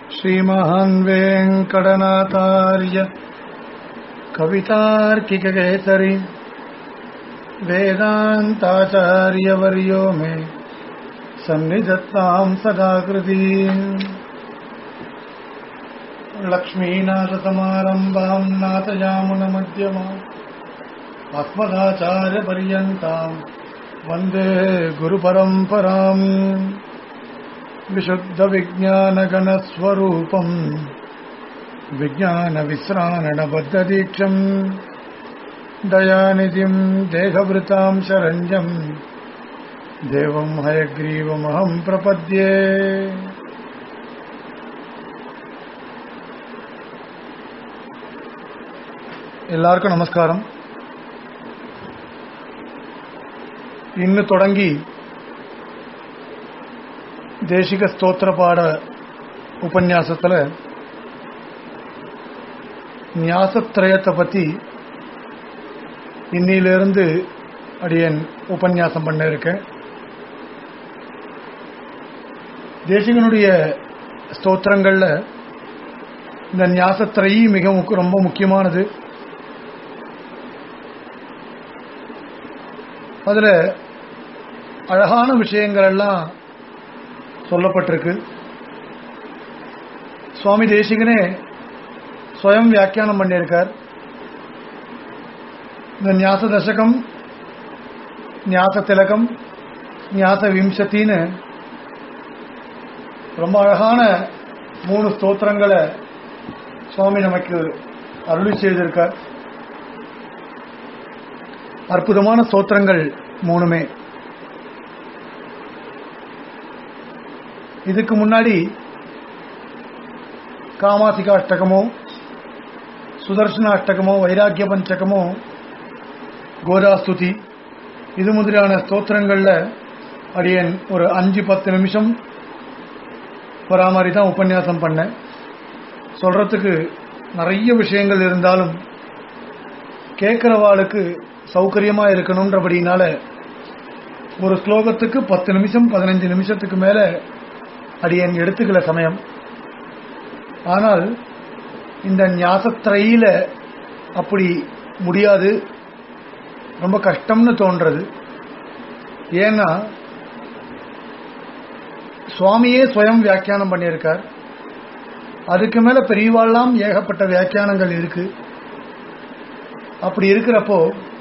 श्रीमहान् वेङ्कटनाथार्य कवितार्किककेसरि वेदान्ताचार्यवर्यो मे सन्निधत्ताम् सदाकृतीम् लक्ष्मीनाथसमारम्भाम् नाथयामुनमध्यमाम् अस्मदाचार्यपर्यन्ताम् वन्दे गुरुपरम्पराम् विशुद्धविज्ञानगणस्वरूपम् विज्ञानविश्राणबद्धदीक्षम् दयानिधिम् देहभृताम् शरण्यम् देवम् हयग्रीवमहम् प्रपद्ये എല്ലാവർക്കും നമസ്കാരം ഇന്ന് തുടങ്ങി தேசிக ஸ்தோத்திர பாட உபன்யாசத்தில் ஞாசத்திரயத்தை பற்றி இன்னிலிருந்து அடியன் உபன்யாசம் பண்ண இருக்கேன் தேசிகனுடைய ஸ்தோத்திரங்களில் இந்த ஞாசத்திரையி மிக முக்க- ரொம்ப முக்கியமானது அதில் அழகான விஷயங்கள் எல்லாம் சொல்லப்பட்டிருக்கு சுவாமி தேசிகனே ஸ்வயம் வியாக்கியானம் பண்ணியிருக்கார் இந்த ஞாச தசகம் ஞாச திலகம் ஞாச விம்சத்தின்னு ரொம்ப அழகான மூணு ஸ்தோத்திரங்களை சுவாமி நமக்கு அருளி செய்திருக்கார் அற்புதமான ஸ்தோத்திரங்கள் மூணுமே இதுக்கு முன்னாடி காமாசிகா அஷ்டகமோ சுதர்சன அஷ்டகமோ வைராக்கிய பஞ்சகமோ கோதாஸ்துதி இது மாதிரியான ஸ்தோத்திரங்கள்ல அடியன் ஒரு அஞ்சு பத்து நிமிஷம் வரா மாதிரி தான் உபன்யாசம் பண்ணேன் சொல்றதுக்கு நிறைய விஷயங்கள் இருந்தாலும் கேட்கிறவாளுக்கு சௌகரியமா இருக்கணுன்றபடினால ஒரு ஸ்லோகத்துக்கு பத்து நிமிஷம் பதினஞ்சு நிமிஷத்துக்கு மேல அடியன் எடுத்துக்கல சமயம் ஆனால் இந்த ஞாசத்திரையில அப்படி முடியாது ரொம்ப கஷ்டம்னு தோன்றது ஏன்னா சுவாமியே ஸ்வயம் வியாக்கியானம் பண்ணியிருக்கார் அதுக்கு மேல பெரியவாள்லாம் ஏகப்பட்ட வியாக்கியானங்கள் இருக்கு அப்படி இருக்கிறப்போ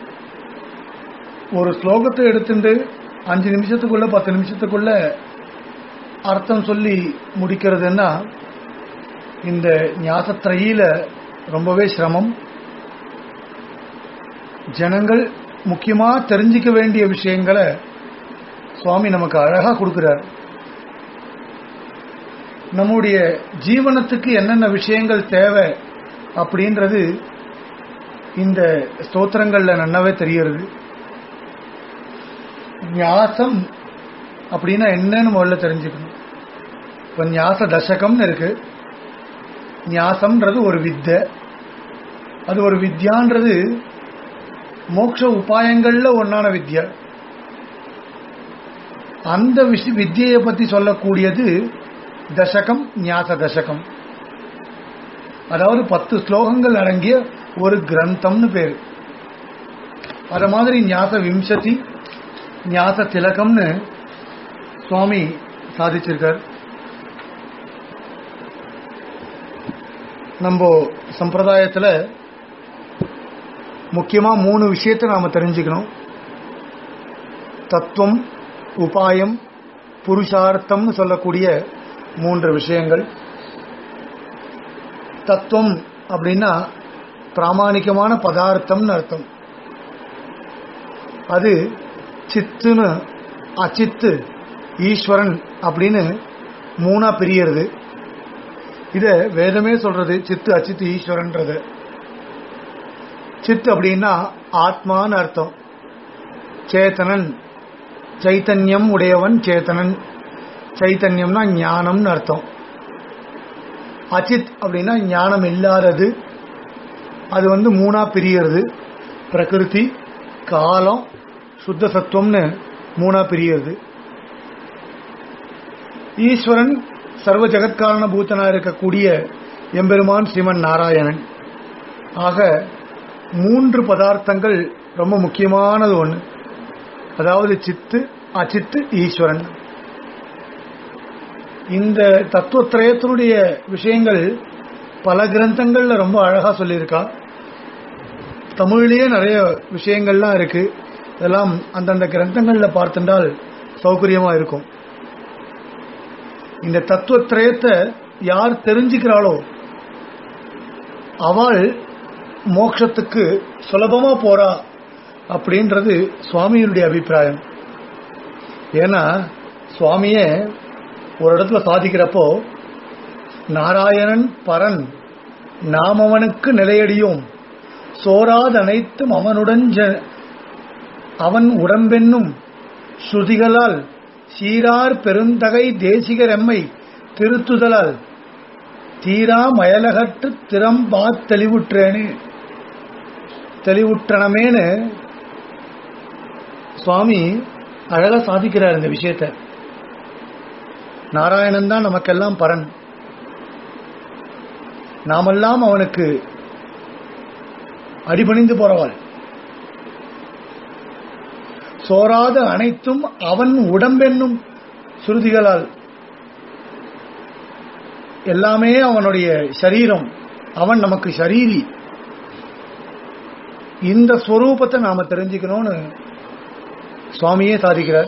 ஒரு ஸ்லோகத்தை எடுத்துட்டு அஞ்சு நிமிஷத்துக்குள்ள பத்து நிமிஷத்துக்குள்ள அர்த்தம் சொல்லி முடிக்கிறதுன்னா இந்த ஞாசத்திரையில ரொம்பவே சிரமம் ஜனங்கள் முக்கியமா தெரிஞ்சிக்க வேண்டிய விஷயங்களை சுவாமி நமக்கு அழகா கொடுக்கிறார் நம்முடைய ஜீவனத்துக்கு என்னென்ன விஷயங்கள் தேவை அப்படின்றது இந்த ஸ்தோத்திரங்கள்ல நன்னாவே தெரிகிறது ஞாசம் அப்படின்னா என்னன்னு முதல்ல தெரிஞ்சுக்கணும் இப்போ ஞாச தசகம்னு இருக்கு ஞாசம்ன்றது ஒரு வித்தை அது ஒரு வித்யான்றது மோட்ச உபாயங்கள்ல ஒன்னான வித்யா அந்த விஷ வித்தியை பத்தி சொல்லக்கூடியது தசகம் ஞாச தசகம் அதாவது பத்து ஸ்லோகங்கள் அடங்கிய ஒரு கிரந்தம்னு பேரு அத மாதிரி ஞாச விம்சதி ஞாச திலகம்னு சுவாமி சாதிச்சிருக்கார் நம்ம சம்பிரதாயத்துல முக்கியமா மூணு விஷயத்தை நாம தெரிஞ்சுக்கணும் தத்துவம் உபாயம் புருஷார்த்தம்னு சொல்லக்கூடிய மூன்று விஷயங்கள் தத்துவம் அப்படின்னா பிராமாணிகமான பதார்த்தம்னு அர்த்தம் அது சித்துன்னு அச்சித்து ஈஸ்வரன் அப்படின்னு மூணா பிரியறது இத வேதமே சொல்றது சித்து அச்சித்து ஈஸ்வரன்றது சித் அப்படின்னா ஆத்மான்னு அர்த்தம் சேத்தனன் சைத்தன்யம் உடையவன் சேத்தனன் சைத்தன்யம்னா ஞானம்னு அர்த்தம் அச்சித் அப்படின்னா ஞானம் இல்லாதது அது வந்து மூணா பிரியறது பிரகிருதி காலம் சுத்த சத்துவம்னு மூணா பிரியறது ஈஸ்வரன் சர்வ ஜெகத்காரண பூத்தனா இருக்கக்கூடிய எம்பெருமான் ஸ்ரீமன் நாராயணன் ஆக மூன்று பதார்த்தங்கள் ரொம்ப முக்கியமானது ஒன்று அதாவது சித்து அச்சித்து ஈஸ்வரன் இந்த தத்துவத்திரயத்தினுடைய விஷயங்கள் பல கிரந்தங்கள்ல ரொம்ப அழகா சொல்லியிருக்கா தமிழ்லயே நிறைய விஷயங்கள்லாம் இருக்கு இதெல்லாம் அந்தந்த கிரந்தங்கள்ல பார்த்துட்டால் சௌகரியமா இருக்கும் இந்த தத்துவத்திரயத்தை யார் தெரிஞ்சுக்கிறாளோ அவள் மோட்சத்துக்கு சுலபமா போறா அப்படின்றது சுவாமியினுடைய அபிப்பிராயம் ஏன்னா சுவாமியே ஒரு இடத்துல சாதிக்கிறப்போ நாராயணன் பரன் நாம் அவனுக்கு நிலையடியோம் சோராத அனைத்தும் அவனுடன் ஜ- அவன் உடம்பென்னும் ஸ்ருதிகளால் சீரார் பெருந்தகை தேசிகர் எம்மை திருத்துதலால் தீரா மயலகற்று திறம்பா தெளிவுற்றேனே தெளிவுற்றனமேனு சுவாமி அழகா சாதிக்கிறார் இந்த விஷயத்தை நாராயணன் தான் நமக்கெல்லாம் பரன் நாமெல்லாம் அவனுக்கு அடிபணிந்து போறவாள் சோராத அனைத்தும் அவன் உடம்பென்னும் சுருதிகளால் எல்லாமே அவனுடைய சரீரம் அவன் நமக்கு சரீரி இந்த ஸ்வரூபத்தை நாம தெரிஞ்சுக்கணும்னு சுவாமியே சாதிக்கிறார்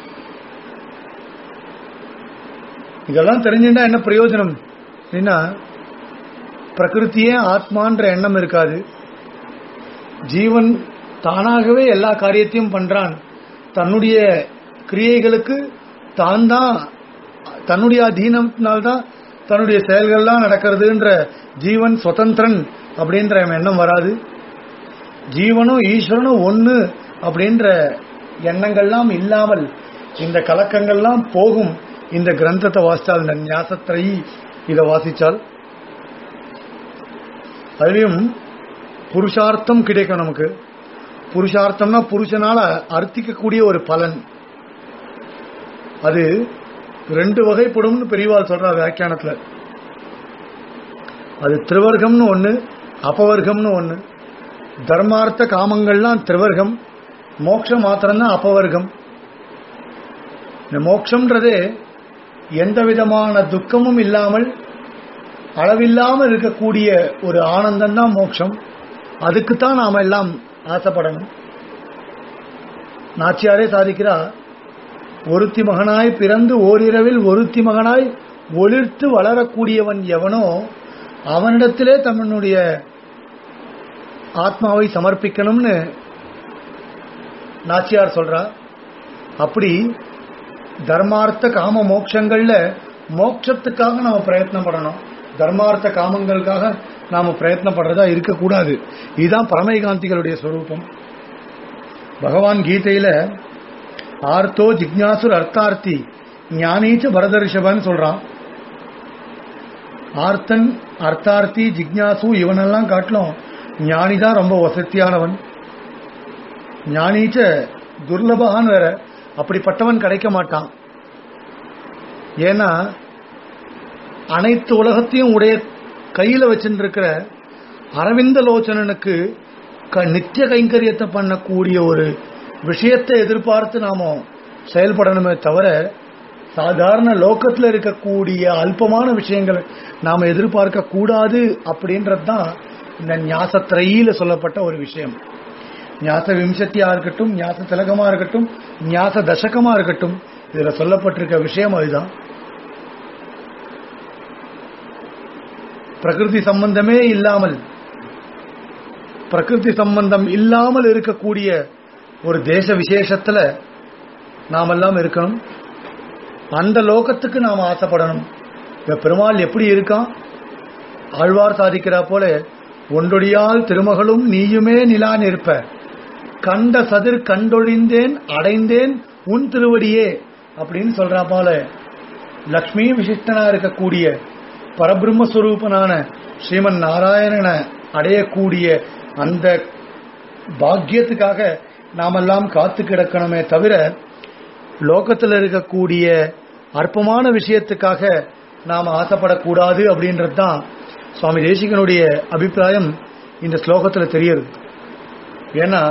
இதெல்லாம் தெரிஞ்சுட்டா என்ன பிரயோஜனம் அப்படின்னா பிரகிருத்தியே ஆத்மான்ற எண்ணம் இருக்காது ஜீவன் தானாகவே எல்லா காரியத்தையும் பண்றான் தன்னுடைய கிரியைகளுக்கு தான் தான் தன்னுடைய அதீனத்தினால்தான் தன்னுடைய செயல்கள்லாம் நடக்கிறதுன்ற ஜீவன் சுதந்திரன் அப்படின்ற எண்ணம் வராது ஜீவனும் ஈஸ்வரனும் ஒண்ணு அப்படின்ற எண்ணங்கள்லாம் இல்லாமல் இந்த கலக்கங்கள்லாம் போகும் இந்த கிரந்தத்தை வாசித்தால் இந்த ஞாசத்திரை இதை வாசிச்சால் அதுலயும் புருஷார்த்தம் கிடைக்கும் நமக்கு புருஷார்த்தம்னா புருஷனால அர்த்திக்கக்கூடிய ஒரு பலன் அது ரெண்டு வகைப்படும்னு பெரியவாள் சொல்றார் வியாக்கியானத்துல அது திருவர்க்கம்னு ஒண்ணு அபவர்க்கம்னு ஒண்ணு தர்மார்த்த காமங்கள்லாம் திருவர்க்கம் மோட்சம் மாத்திரம்தான் அபவர்க்கம் இந்த மோட்சம்ன்றதே எந்த விதமான துக்கமும் இல்லாமல் அளவில்லாமல் இருக்கக்கூடிய ஒரு ஆனந்தம் தான் மோட்சம் அதுக்குத்தான் நாம எல்லாம் ஆசைப்படணும் நாச்சியாரே சாதிக்கிறா ஒருத்தி மகனாய் பிறந்து ஓரிரவில் ஒருத்தி மகனாய் ஒளிர்த்து வளரக்கூடியவன் எவனோ அவனிடத்திலே தன்னுடைய ஆத்மாவை சமர்ப்பிக்கணும்னு நாச்சியார் சொல்றா அப்படி தர்மார்த்த காம மோட்சங்கள்ல மோட்சத்துக்காக நாம பிரயத்னம் பண்ணணும் தர்மார்த்த காமங்களுக்காக நாம பிரயத்னம் பண்றதா இருக்கக்கூடாது இதுதான் பரமைகாந்திகளுடைய ஸ்வரூபம் பகவான் கீதையில ஆர்த்தோ ஜிக்ஞாசுர் அர்த்தார்த்தி ஞானீச்ச பரதரிஷபன்னு சொல்றான் ஆர்த்தன் அர்த்தார்த்தி ஜிக்ஞாசு இவனெல்லாம் காட்டிலும் ஞானிதான் ரொம்ப வசதியானவன் ஞானீச்ச துர்லபகான்னு வேற அப்படிப்பட்டவன் கிடைக்க மாட்டான் ஏன்னா அனைத்து உலகத்தையும் உடைய கையில வச்சுட்டு இருக்கிற அரவிந்த லோச்சனனுக்கு க- நித்திய கைங்கரியத்தை பண்ணக்கூடிய ஒரு விஷயத்தை எதிர்பார்த்து நாம செயல்படணுமே தவிர சாதாரண லோக்கத்துல இருக்கக்கூடிய அல்பமான விஷயங்களை நாம எதிர்பார்க்க கூடாது அப்படின்றது தான் இந்த ஞாசத்திரையில சொல்லப்பட்ட ஒரு விஷயம் ஞாச விம்சத்தியா இருக்கட்டும் ஞாச திலகமா இருக்கட்டும் ஞாச தசகமா இருக்கட்டும் இதுல சொல்லப்பட்டிருக்க விஷயம் அதுதான் பிரகிருதி சம்பந்தமே இல்லாமல் பிரகிருதி சம்பந்தம் இல்லாமல் இருக்கக்கூடிய ஒரு தேச விசேஷத்துல நாமெல்லாம் இருக்கணும் அந்த லோகத்துக்கு நாம் ஆசைப்படணும் இந்த பெருமாள் எப்படி இருக்கான் ஆழ்வார் சாதிக்கிறா போல ஒன்றொடியால் திருமகளும் நீயுமே நிலா நிற்ப கண்ட சதிர் கண்டொழிந்தேன் அடைந்தேன் உன் திருவடியே அப்படின்னு சொல்றா போல லக்ஷ்மி விசிஷ்டனா இருக்கக்கூடிய பரபிரம்மஸ்வரூபனான ஸ்ரீமன் நாராயணனை அடையக்கூடிய அந்த பாக்கியத்துக்காக நாமெல்லாம் காத்து கிடக்கணுமே தவிர லோகத்தில் இருக்கக்கூடிய அற்பமான விஷயத்துக்காக நாம் ஆசைப்படக்கூடாது அப்படின்றது தான் சுவாமி தேசிகனுடைய அபிப்பிராயம் இந்த ஸ்லோகத்தில் தெரியுது ஏன்னா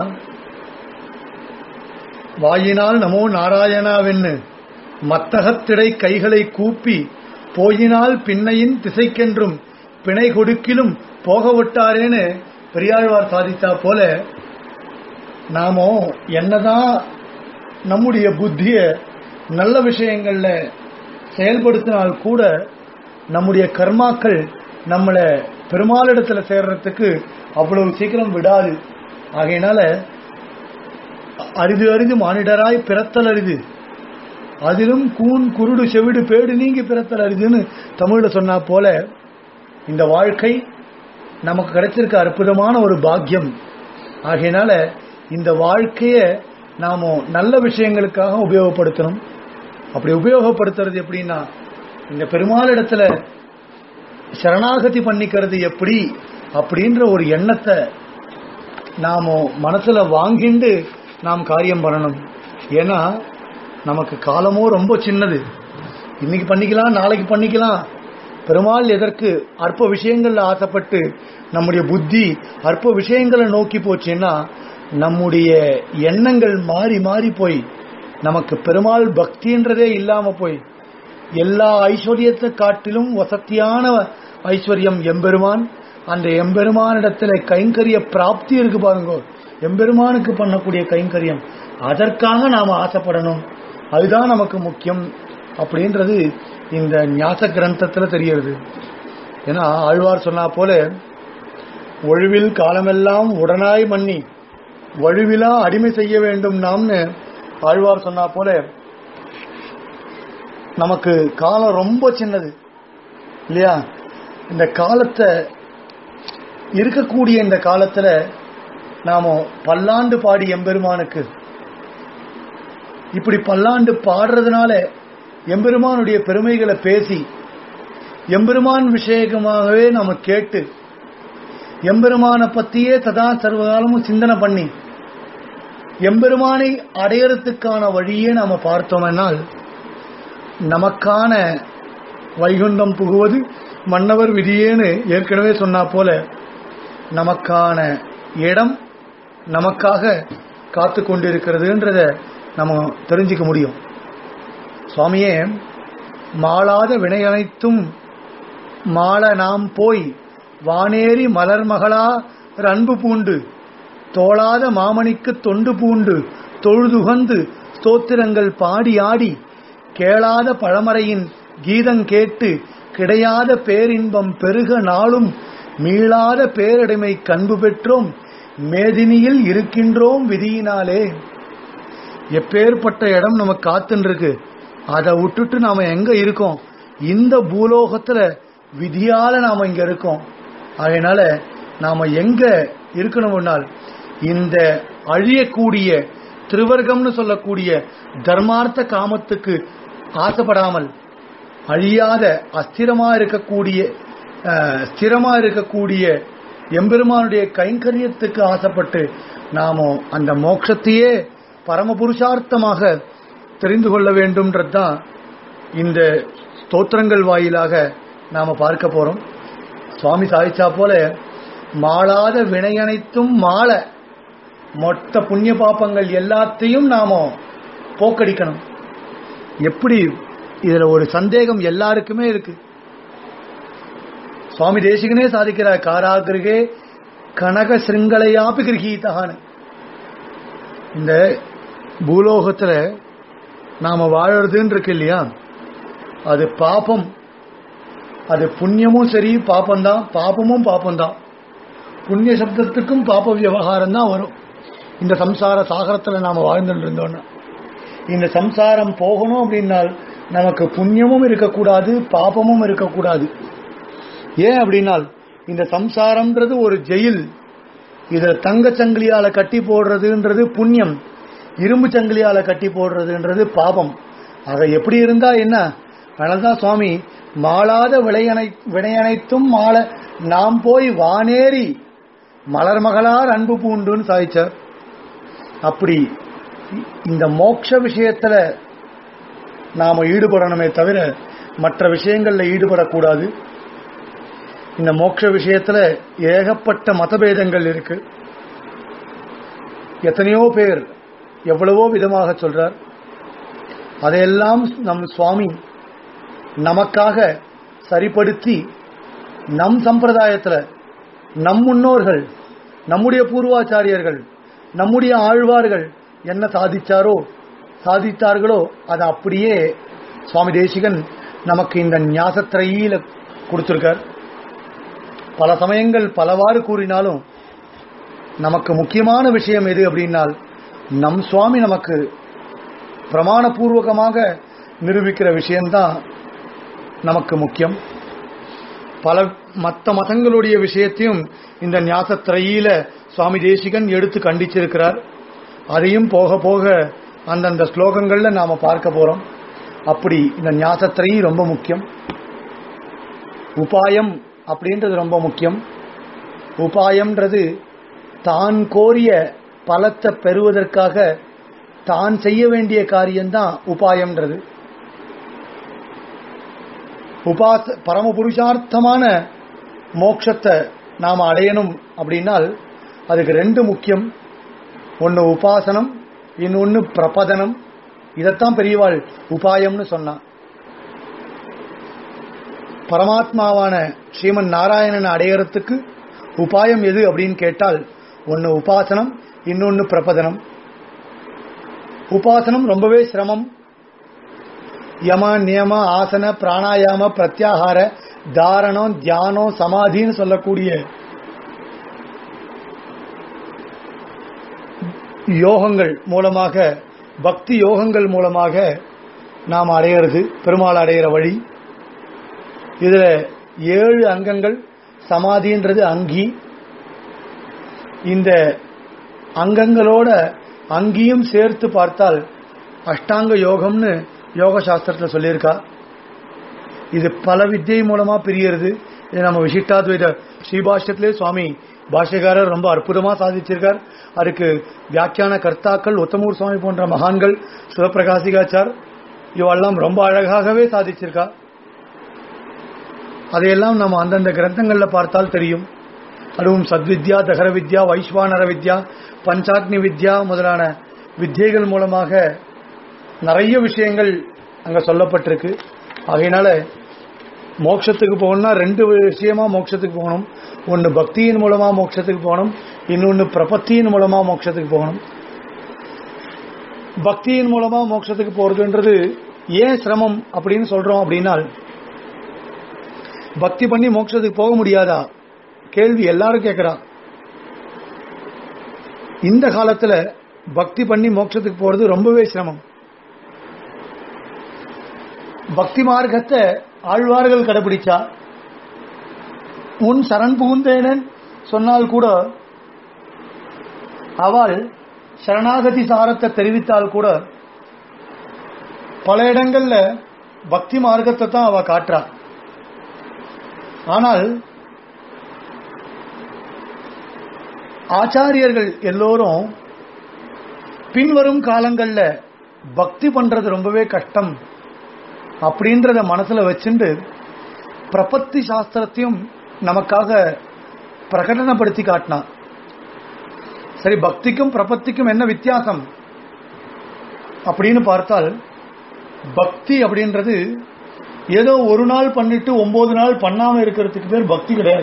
வாயினால் நமோ நாராயணாவென்னு மத்தகத்திடை கைகளை கூப்பி போயினால் பின்னையின் திசைக்கென்றும் பிணை கொடுக்கிலும் போக விட்டாரேன்னு பெரியாழ்வார் சாதித்தா போல நாமோ என்னதான் நம்முடைய புத்திய நல்ல விஷயங்கள்ல செயல்படுத்தினால் கூட நம்முடைய கர்மாக்கள் நம்மளை பெருமாளிடத்துல சேர்றதுக்கு அவ்வளவு சீக்கிரம் விடாது ஆகையினால அரிது அரிது மானிடராய் பிறத்தல் அரிது அதிலும் கூன் குருடு செவிடு பேடு நீங்கி பிறத்தல் அரிதுன்னு தமிழ்ல சொன்னா போல இந்த வாழ்க்கை நமக்கு கிடைச்சிருக்க அற்புதமான ஒரு பாக்கியம் ஆகையினால இந்த வாழ்க்கைய நாம நல்ல விஷயங்களுக்காக உபயோகப்படுத்தணும் அப்படி உபயோகப்படுத்துறது எப்படின்னா இந்த பெருமாளிடத்துல சரணாகதி பண்ணிக்கிறது எப்படி அப்படின்ற ஒரு எண்ணத்தை நாம மனசுல வாங்கிண்டு நாம் காரியம் பண்ணணும் ஏன்னா நமக்கு காலமோ ரொம்ப சின்னது இன்னைக்கு பண்ணிக்கலாம் நாளைக்கு பண்ணிக்கலாம் பெருமாள் எதற்கு அற்ப விஷயங்கள்ல ஆசைப்பட்டு நம்முடைய புத்தி அற்ப விஷயங்களை நோக்கி போச்சுன்னா நம்முடைய எண்ணங்கள் மாறி மாறி போய் நமக்கு பெருமாள் பக்தின்றதே இல்லாம போய் எல்லா ஐஸ்வர்யத்தை காட்டிலும் வசத்தியான ஐஸ்வர்யம் எம்பெருமான் அந்த எம்பெருமானிடத்துல கைங்கரிய பிராப்தி இருக்கு பாருங்க எம்பெருமானுக்கு பண்ணக்கூடிய கைங்கரியம் அதற்காக நாம ஆசைப்படணும் அதுதான் நமக்கு முக்கியம் அப்படின்றது இந்த ஞாச கிரந்தத்துல தெரிகிறது ஏன்னா ஆழ்வார் சொன்னா போல ஒழிவில் காலமெல்லாம் உடனாய் மன்னி வழுவிலா அடிமை செய்ய வேண்டும் நாம்னு ஆழ்வார் சொன்னா போல நமக்கு காலம் ரொம்ப சின்னது இல்லையா இந்த காலத்தை இருக்கக்கூடிய இந்த காலத்துல நாம பல்லாண்டு பாடி எம்பெருமானுக்கு இப்படி பல்லாண்டு பாடுறதுனால எம்பெருமானுடைய பெருமைகளை பேசி எம்பெருமான் விஷயமாகவே நாம கேட்டு எம்பெருமானை பத்தியே சதா சர்வகாலமும் சிந்தனை பண்ணி எம்பெருமானை அடையறதுக்கான வழியே நாம பார்த்தோம்னால் நமக்கான வைகுண்டம் புகுவது மன்னவர் விதியேன்னு ஏற்கனவே சொன்னா போல நமக்கான இடம் நமக்காக காத்து கொண்டிருக்கிறதுன்றத நம்ம தெரிஞ்சுக்க முடியும் சுவாமியே மாளாத வினை அனைத்தும் மாள நாம் போய் வானேறி மலர் மகளா அன்பு பூண்டு தோளாத மாமணிக்கு தொண்டு பூண்டு தொழுதுகந்து ஸ்தோத்திரங்கள் பாடி ஆடி கேளாத பழமறையின் கீதங் கேட்டு கிடையாத பேரின்பம் பெருக நாளும் மீளாத பேரடிமை கண்பு பெற்றோம் மேதினியில் இருக்கின்றோம் விதியினாலே எப்பேற்பட்ட இடம் நமக்கு காத்துன்னு இருக்கு அதை விட்டுட்டு நாம எங்க இருக்கோம் இந்த பூலோகத்துல விதியால நாம இங்க இருக்கோம் அதனால நாம எங்க இருக்கணும்னால் இந்த அழியக்கூடிய திருவர்க்கம்னு சொல்லக்கூடிய தர்மார்த்த காமத்துக்கு ஆசைப்படாமல் அழியாத அஸ்திரமா இருக்கக்கூடிய அஹ், ஸ்திரமா இருக்கக்கூடிய எம்பெருமானுடைய கைங்கரியத்துக்கு ஆசைப்பட்டு நாம அந்த மோட்சத்தையே பரமபுருஷார்த்தமாக தெரிந்து கொள்ள வேண்டும்ன்றதுதான் இந்த ஸ்தோத்திரங்கள் வாயிலாக நாம பார்க்க போறோம் சுவாமி சாதிச்சா போல மாளாத வினையனைத்தும் மாள மொத்த புண்ணிய பாப்பங்கள் எல்லாத்தையும் நாம போக்கடிக்கணும் எப்படி இதுல ஒரு சந்தேகம் எல்லாருக்குமே இருக்கு சுவாமி தேசிகனே சாதிக்கிறார் காராகிருகே கனக சிருங்கலையாபி கிரகீதகான்னு இந்த பூலோகத்துல நாம வாழறதுன்னு இருக்கு இல்லையா அது பாபம் அது புண்ணியமும் சரி பாப்பம்தான் பாபமும் பாப்பம்தான் புண்ணிய சப்தத்துக்கும் பாப விவகாரம் தான் வரும் இந்த சம்சார சாகரத்துல நாம வாழ்ந்துட்டு இருந்தோம்னா இந்த சம்சாரம் போகணும் அப்படின்னால் நமக்கு புண்ணியமும் இருக்கக்கூடாது பாபமும் இருக்கக்கூடாது ஏன் அப்படின்னால் இந்த சம்சாரம்ன்றது ஒரு ஜெயில் இத தங்க சங்கிலியால கட்டி போடுறதுன்றது புண்ணியம் இரும்பு சங்கிலியால கட்டி போடுறதுன்றது பாபம் ஆக எப்படி இருந்தா என்ன அதனால்தான் சுவாமி மாளாத விளையனை வினையனைத்தும் மாள நாம் போய் வானேறி மலர் மகளார் அன்பு பூண்டுன்னு சாதிச்சார் அப்படி இந்த மோட்ச விஷயத்துல நாம ஈடுபடணுமே தவிர மற்ற விஷயங்கள்ல ஈடுபடக்கூடாது இந்த மோட்ச விஷயத்துல ஏகப்பட்ட மதபேதங்கள் இருக்கு எத்தனையோ பேர் எவ்வளவோ விதமாக சொல்றார் அதையெல்லாம் நம் சுவாமி நமக்காக சரிப்படுத்தி நம் சம்பிரதாயத்துல நம் முன்னோர்கள் நம்முடைய பூர்வாச்சாரியர்கள் நம்முடைய ஆழ்வார்கள் என்ன சாதிச்சாரோ சாதித்தார்களோ அதை அப்படியே சுவாமி தேசிகன் நமக்கு இந்த ஞாசத்திரையில கொடுத்திருக்கார் பல சமயங்கள் பலவாறு கூறினாலும் நமக்கு முக்கியமான விஷயம் எது அப்படின்னால் நம் சுவாமி நமக்கு பிரமாணபூர்வகமாக நிரூபிக்கிற விஷயம்தான் நமக்கு முக்கியம் பல மற்ற மதங்களுடைய விஷயத்தையும் இந்த ஞாசத்திரையில சுவாமி தேசிகன் எடுத்து கண்டிச்சிருக்கிறார் அதையும் போக போக அந்தந்த ஸ்லோகங்கள்ல நாம பார்க்க போறோம் அப்படி இந்த ஞாசத்திரையி ரொம்ப முக்கியம் உபாயம் அப்படின்றது ரொம்ப முக்கியம் உபாயம்ன்றது தான் கோரிய பலத்தை பெறுவதற்காக தான் செய்ய வேண்டிய காரியம்தான் உபாயம்ன்றது உபாச பரம புருஷார்த்தமான மோட்சத்தை நாம் அடையணும் அப்படின்னால் அதுக்கு ரெண்டு முக்கியம் ஒன்று உபாசனம் இன்னொன்று பிரபதனம் இதைத்தான் பெரியவாள் உபாயம்னு சொன்னான் பரமாத்மாவான ஸ்ரீமன் நாராயணன் அடையறதுக்கு உபாயம் எது அப்படின்னு கேட்டால் ஒன்று உபாசனம் இன்னொன்று பிரபதனம் உபாசனம் ரொம்பவே சிரமம் யம நியம ஆசன பிராணாயாம பிரத்யாகார தாரணம் தியானம் சமாதின்னு சொல்லக்கூடிய யோகங்கள் மூலமாக பக்தி யோகங்கள் மூலமாக நாம் அடையிறது பெருமாள் அடையிற வழி இதுல ஏழு அங்கங்கள் சமாதின்றது அங்கி இந்த அங்கங்களோட அங்கியும் சேர்த்து பார்த்தால் அஷ்டாங்க யோகம்னு யோக சாஸ்திரத்தில் சொல்லியிருக்கா இது பல வித்தியை மூலமா பிரியறது இது நம்ம விசிஷ்டாத்வைத ஸ்ரீபாஷ்யத்திலே சுவாமி பாஷ்யக்காரர் ரொம்ப அற்புதமா சாதிச்சிருக்கார் அதுக்கு வியாக்கியான கர்த்தாக்கள் உத்தமூர் சுவாமி போன்ற மகான்கள் சிவபிரகாசிகாச்சார் இவெல்லாம் ரொம்ப அழகாகவே சாதிச்சிருக்கா அதையெல்லாம் நம்ம அந்தந்த கிரந்தங்கள்ல பார்த்தால் தெரியும் அதுவும் சத்வித்யா தகர வித்யா வைஸ்வானர வித்யா பஞ்சாக்னி வித்யா முதலான வித்தியைகள் மூலமாக நிறைய விஷயங்கள் அங்க சொல்லப்பட்டிருக்கு ஆகையினால மோட்சத்துக்கு போகணும்னா ரெண்டு விஷயமா மோட்சத்துக்கு போகணும் ஒன்று பக்தியின் மூலமா மோட்சத்துக்கு போகணும் இன்னொன்று பிரபத்தியின் மூலமா மோட்சத்துக்கு போகணும் பக்தியின் மூலமா மோட்சத்துக்கு போறதுன்றது ஏன் சிரமம் அப்படின்னு சொல்றோம் அப்படின்னால் பக்தி பண்ணி மோட்சத்துக்கு போக முடியாதா கேள்வி எல்லாரும் கேட்கிறா இந்த காலத்துல பக்தி பண்ணி மோட்சத்துக்கு போறது ரொம்பவே சிரமம் பக்தி மார்க்கத்தை ஆழ்வார்கள் கடைபிடிச்சா உன் சரண் புகுந்தேனன் சொன்னால் கூட அவள் சரணாகதி சாரத்தை தெரிவித்தால் கூட பல இடங்கள்ல பக்தி மார்க்கத்தை தான் அவ காட்டுறா ஆனால் ஆச்சாரியர்கள் எல்லோரும் பின்வரும் காலங்கள்ல பக்தி பண்றது ரொம்பவே கஷ்டம் அப்படின்றத மனசுல வச்சுண்டு பிரபத்தி சாஸ்திரத்தையும் நமக்காக பிரகடனப்படுத்தி காட்டினான் சரி பக்திக்கும் பிரபத்திக்கும் என்ன வித்தியாசம் அப்படின்னு பார்த்தால் பக்தி அப்படின்றது ஏதோ ஒரு நாள் பண்ணிட்டு ஒன்பது நாள் பண்ணாம இருக்கிறதுக்கு பேர் பக்தி கிடையாது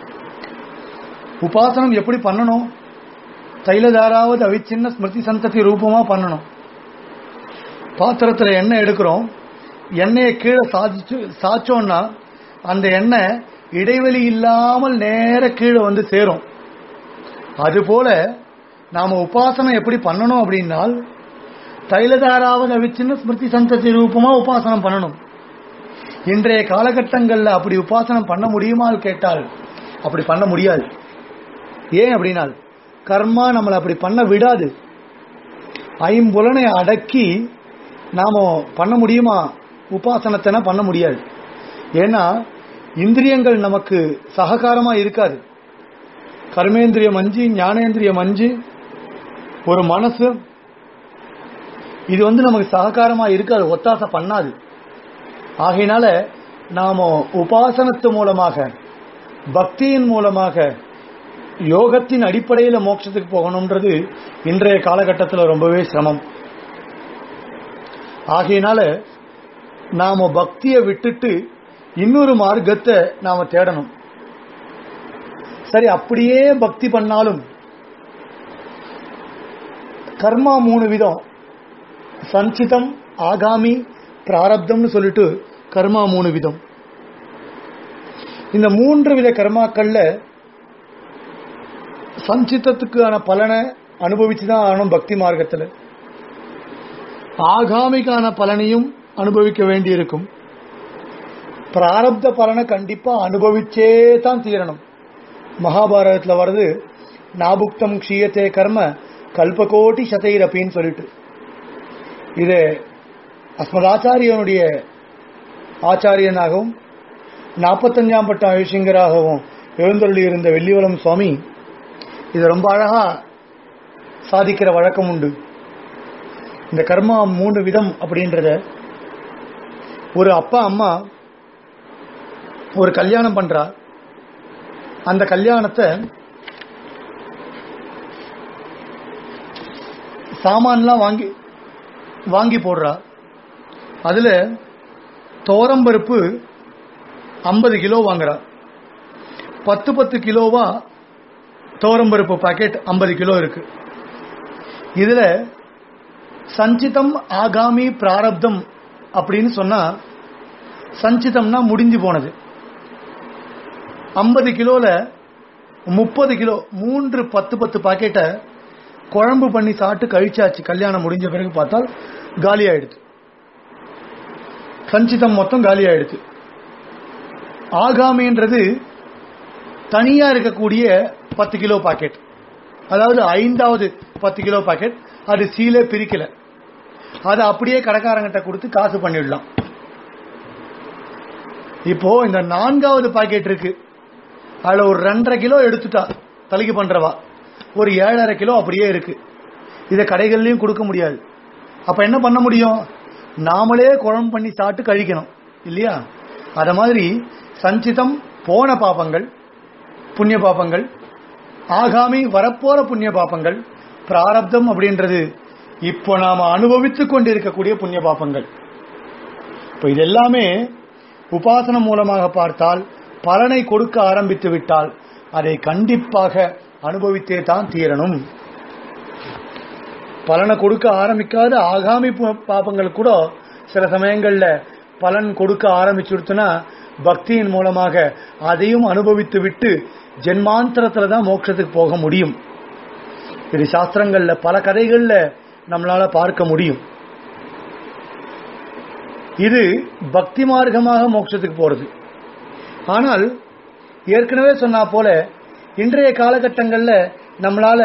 உபாசனம் எப்படி பண்ணணும் தைலதாராவது அவிச்சின்ன ஸ்மிருதி சந்ததி ரூபமா பண்ணணும் பாத்திரத்துல எண்ணெய் எடுக்கிறோம் எண்ணெயை கீழே சாதிச்சு சாச்சோம்னா அந்த எண்ணெய் இடைவெளி இல்லாமல் நேர கீழே வந்து சேரும் அதுபோல நாம உபாசனம் எப்படி பண்ணணும் அப்படின்னால் தைலதாராவது அவிச்சின்ன ஸ்மிருதி சந்ததி ரூபமா உபாசனம் பண்ணணும் இன்றைய காலகட்டங்கள்ல அப்படி உபாசனம் பண்ண முடியுமான்னு கேட்டால் அப்படி பண்ண முடியாது ஏன் அப்படின்னால் கர்மா நம்மளை அப்படி பண்ண விடாது ஐம்புலனை அடக்கி நாம பண்ண முடியுமா உபாசனத்தை பண்ண முடியாது ஏன்னா இந்திரியங்கள் நமக்கு சககாரமா இருக்காது கர்மேந்திரியம் அஞ்சு ஞானேந்திரியம் அஞ்சு ஒரு மனசு இது வந்து நமக்கு சககாரமா இருக்காது ஒத்தாசை பண்ணாது ஆகையினால நாம உபாசனத்து மூலமாக பக்தியின் மூலமாக யோகத்தின் அடிப்படையில மோட்சத்துக்கு போகணும்ன்றது இன்றைய காலகட்டத்தில் ரொம்பவே சிரமம் ஆகையினால நாம பக்தியை விட்டுட்டு இன்னொரு மார்க்கத்தை நாம தேடணும் சரி அப்படியே பக்தி பண்ணாலும் கர்மா மூணு விதம் சஞ்சிதம் ஆகாமி பிராரப்தம்னு சொல்லிட்டு கர்மா மூணு விதம் இந்த மூன்று வித கர்மாக்கள்ல சஞ்சித்தத்துக்கான பலனை அனுபவிச்சு தான் ஆகணும் பக்தி மார்க்கத்தில் ஆகாமிக்கான பலனையும் அனுபவிக்க வேண்டியிருக்கும் பிராரப்த பலனை கண்டிப்பா அனுபவிச்சே தான் தீரணும் மகாபாரதத்தில் வருது நாபுக்தம் க்ஷீயத்தே கர்ம கல்பகோட்டி சதைரப்பின்னு சொல்லிட்டு இது அஸ்மதாச்சாரியனுடைய ஆச்சாரியனாகவும் நாற்பத்தஞ்சாம் பட்ட ஆயுஷங்கராகவும் எழுந்தருளி இருந்த வெள்ளிவளம் சுவாமி இது ரொம்ப அழகா சாதிக்கிற வழக்கம் உண்டு இந்த கர்மா மூணு விதம் அப்படின்றத ஒரு அப்பா அம்மா ஒரு கல்யாணம் பண்றா அந்த கல்யாணத்தை சாமான்லாம் வாங்கி வாங்கி போடுறா அதுல தோரம்பருப்பு ஐம்பது கிலோ வாங்குறா பத்து பத்து கிலோவா தோரம்பருப்பு பாக்கெட் ஐம்பது கிலோ இருக்கு இதுல சஞ்சிதம் ஆகாமி பிராரப்தம் அப்படின்னு சொன்னா சஞ்சிதம்னா முடிஞ்சு போனது ஐம்பது கிலோல முப்பது கிலோ மூன்று பத்து பத்து பாக்கெட்டை குழம்பு பண்ணி சாப்பிட்டு கழிச்சாச்சு கல்யாணம் முடிஞ்ச பிறகு பார்த்தால் காலி ஆயிடுது சஞ்சிதம் மொத்தம் காலி ஆயிடுது ஆகாமின்றது தனியா இருக்கக்கூடிய பத்து கிலோ பாக்கெட் அதாவது ஐந்தாவது பத்து கிலோ பாக்கெட் அது சீலே பிரிக்கல அதை அப்படியே கடைக்காரங்கிட்ட கொடுத்து காசு பண்ணிடலாம் இப்போ இந்த நான்காவது பாக்கெட் இருக்கு அதுல ஒரு ரெண்டரை கிலோ எடுத்துட்டா தலைக்கு பண்றவா ஒரு ஏழரை கிலோ அப்படியே இருக்கு இதை கடைகள்லயும் கொடுக்க முடியாது அப்ப என்ன பண்ண முடியும் நாமளே குழம்பு பண்ணி சாப்பிட்டு கழிக்கணும் இல்லையா அத மாதிரி சஞ்சிதம் போன பாப்பங்கள் புண்ணிய பாப்பங்கள் ஆகாமி வரப்போற புண்ணிய பாப்பங்கள் பிராரப்தம் அப்படின்றது இப்போ நாம அனுபவித்துக் கொண்டிருக்கக்கூடிய புண்ணிய பாப்பங்கள் இப்போ இது எல்லாமே உபாசனம் மூலமாக பார்த்தால் பலனை கொடுக்க ஆரம்பித்து விட்டால் அதை கண்டிப்பாக அனுபவித்தே தான் தீரணும் பலனை கொடுக்க ஆரம்பிக்காத ஆகாமி பு- பாபங்கள் கூட சில சமயங்கள்ல பலன் கொடுக்க ஆரம்பிச்சுடுத்துனா பக்தியின் மூலமாக அதையும் அனுபவித்து விட்டு ஜென்மாந்தரத்துல தான் மோட்சத்துக்கு போக முடியும் இது சாஸ்திரங்கள்ல பல கதைகள்ல நம்மளால பார்க்க முடியும் இது பக்தி மார்க்கமாக மோட்சத்துக்கு போறது ஆனால் ஏற்கனவே சொன்னா போல இன்றைய காலகட்டங்கள்ல நம்மளால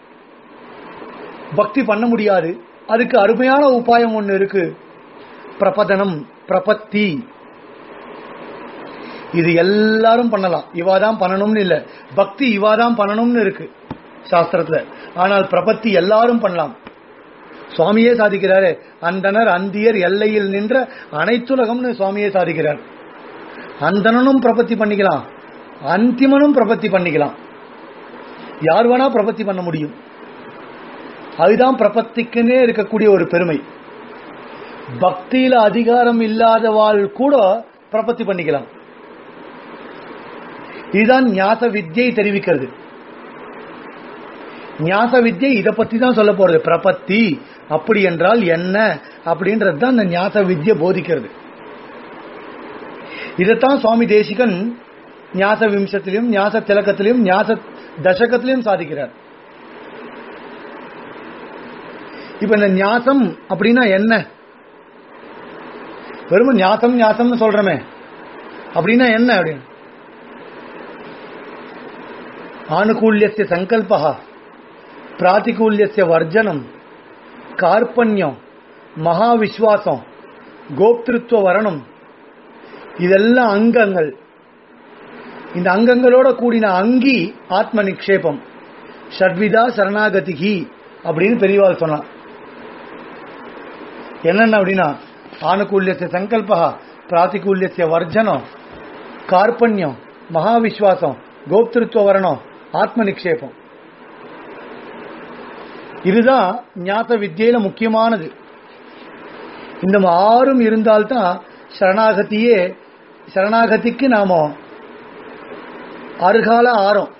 பக்தி பண்ண முடியாது அதுக்கு அருமையான உபாயம் ஒண்ணு இருக்கு பிரபதனம் பிரபத்தி இது எல்லாரும் பண்ணலாம் இவாதான் பண்ணணும்னு இல்ல பக்தி இவாதான் பண்ணணும்னு இருக்கு சாஸ்திரத்துல ஆனால் பிரபத்தி எல்லாரும் பண்ணலாம் சுவாமியே சாதிக்கிறாரு அந்தனர் அந்தியர் எல்லையில் நின்ற அனைத்துலகம்னு சுவாமியே சாதிக்கிறார் அந்தணனும் பிரபத்தி பண்ணிக்கலாம் அந்திமனும் பிரபத்தி பண்ணிக்கலாம் யார் வேணா பிரபத்தி பண்ண முடியும் அதுதான் பிரபத்திக்குன்னே இருக்கக்கூடிய ஒரு பெருமை பக்தியில அதிகாரம் இல்லாதவாள் கூட பிரபத்தி பண்ணிக்கலாம் இதுதான் ஞாச வித்யை தெரிவிக்கிறது ஞாச வித்யை இதை பத்தி தான் சொல்ல போறது பிரபத்தி அப்படி என்றால் என்ன அப்படின்றது தான் இந்த ஞாச வித்யை போதிக்கிறது இதைத்தான் சுவாமி தேசிகன் ஞாச விம்சத்திலும் ஞாச திலக்கத்திலும் ஞாச தசகத்திலும் சாதிக்கிறார் இப்ப இந்த ஞாசம் அப்படின்னா என்ன வெறும் ஞாசம் ஞாசம்னு சொல்றமே அப்படின்னா என்ன அப்படின்னு ஆனுகூல்யஸ்ய சங்கல்பா பிராதிகூல்யஸ்ய வர்ஜனம் கார்பண்யம் மகாவிஸ்வாசம் கோப்திருத்துவ வரணம் இதெல்லாம் அங்கங்கள் இந்த அங்கங்களோட கூடின அங்கி ஆத்ம நிக்ஷேபம் ஷட்விதா சரணாகதிகி அப்படின்னு பெரியவாள் சொன்னான் என்னென்ன அப்படின்னா ஆனுகூல்யத்தை சங்கல்பா பிராத்திகூல்யசிய வர்ஜனம் கார்பண்யம் மகாவிஸ்வாசம் கோப்திருத்துவ வரணம் ஆத்ம நிக்ஷேபம் இதுதான் ஞாத வித்தியில முக்கியமானது இந்த ஆறும் இருந்தால்தான் சரணாகதியே சரணாகதிக்கு நாம அருகால ஆறும்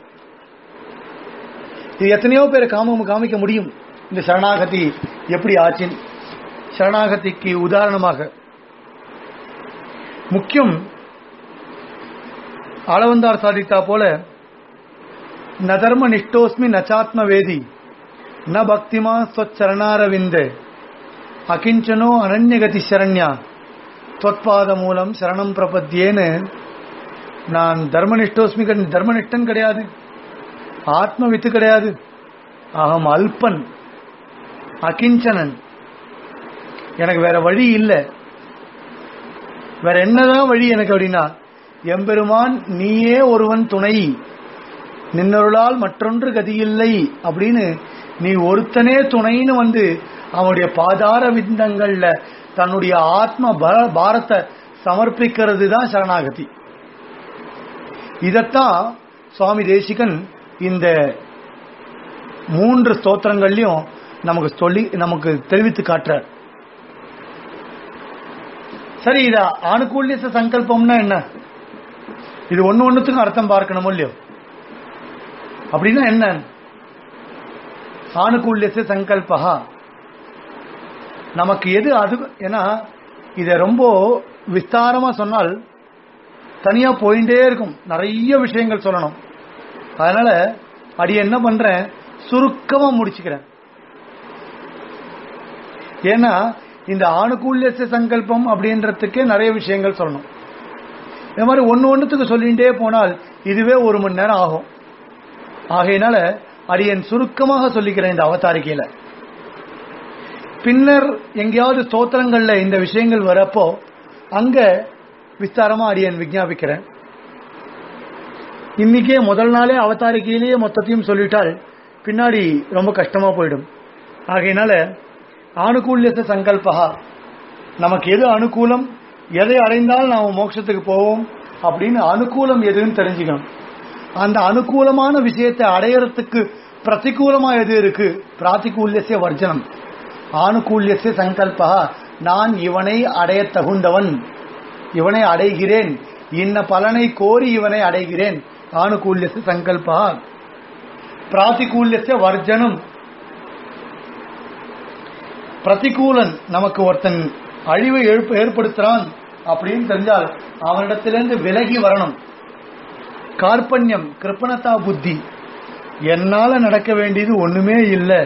இது எத்தனையோ பேர் காம காமிக்க முடியும் இந்த சரணாகதி எப்படி ஆச்சின் சரணாகதிக்கு உதாரணமாக முக்கியம் ஆளவந்தார் சாதித்தா போல ந தர்ம நிஷ்டோஸ்மி நச்சாத்ம வேதி ந பக்திமா ஸ்வச்சரணாரவிந்தே அகிஞ்சனோ அனன்யகதி சரண்யா தொத்பாத மூலம் சரணம் பிரபத்தியேன்னு நான் தர்மனிஷ்டோஸ்மி கிடை- தர்மனிஷ்டன் கிடையாது ஆத்ம வித்து கிடையாது அகம் அல்பன் அகிஞ்சனன் எனக்கு வேற வழி இல்லை வேற என்னதான் வழி எனக்கு அப்படின்னா எம்பெருமான் நீயே ஒருவன் துணை நின்னருளால் மற்றொன்று கதியில்லை அப்படின்னு நீ ஒருத்தனே துணைன்னு வந்து அவனுடைய பாதார விந்தங்கள்ல தன்னுடைய ஆத்ம பர- பாரத்தை சமர்ப்பிக்கிறது தான் சரணாகதி இதத்தான் சுவாமி தேசிகன் இந்த மூன்று ஸ்தோத்திரங்கள்லயும் நமக்கு சொல்லி நமக்கு தெரிவித்து காட்டுறார் சரி இத ஆணுகூல்ய சங்கல்பம்னா என்ன இது ஒண்ணு ஒண்ணுத்துக்கும் அர்த்தம் பார்க்கணும் இல்லையோ அப்படின்னா என்ன ஆணுகூல்ய சங்கல்பா நமக்கு எது அது ஏன்னா இத ரொம்ப விஸ்தாரமா சொன்னால் தனியா போயிட்டே இருக்கும் நிறைய விஷயங்கள் சொல்லணும் அதனால அடி என்ன பண்றேன் சுருக்கமா முடிச்சுக்கிறேன் ஏன்னா இந்த ஆணுகூல்ய சங்கல்பம் அப்படின்றதுக்கே நிறைய விஷயங்கள் சொல்லணும் இந்த மாதிரி ஒன்னு ஒண்ணுத்துக்கு சொல்லிட்டே போனால் இதுவே ஒரு மணி நேரம் ஆகும் ஆகையினால அடியன் சுருக்கமாக சொல்லிக்கிறேன் இந்த அவதாரிக்கையில பின்னர் எங்கேயாவது ஸ்தோத்திரங்கள்ல இந்த விஷயங்கள் வரப்போ அங்க விஸ்தாரமா அடியன் விஞ்ஞாபிக்கிறேன் இன்னைக்கே முதல் நாளே அவதாரிக்கையிலேயே மொத்தத்தையும் சொல்லிட்டால் பின்னாடி ரொம்ப கஷ்டமா போயிடும் ஆகையினால ஆணுகூல்யத்த சங்கல்பா நமக்கு எது அனுகூலம் எதை அடைந்தால் நாம மோட்சத்துக்கு போவோம் அப்படின்னு அனுகூலம் எதுன்னு தெரிஞ்சுக்கணும் அந்த அனுகூலமான விஷயத்தை அடையறதுக்கு பிரதிகூலமா எது இருக்கு பிராத்திகூல்யசிய வர்ஜனம் ஆணுகூல்யசிய சங்கல்பா நான் இவனை அடைய தகுந்தவன் இவனை அடைகிறேன் இன்ன பலனை கோரி இவனை அடைகிறேன் ஆணுகூல்யசிய சங்கல்பா பிராத்திகூல்யசிய வர்ஜனம் பிரதிகூலன் நமக்கு ஒருத்தன் அழிவை எழுப்ப ஏற்படுத்துறான் அப்படின்னு தெரிஞ்சால் அவனிடத்திலிருந்து விலகி வரணும் கார்பண்யம் கிருப்பணத்தா புத்தி என்னால நடக்க வேண்டியது ஒண்ணுமே இல்லை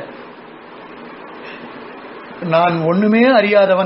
நான் ஒண்ணுமே அறியாதவன்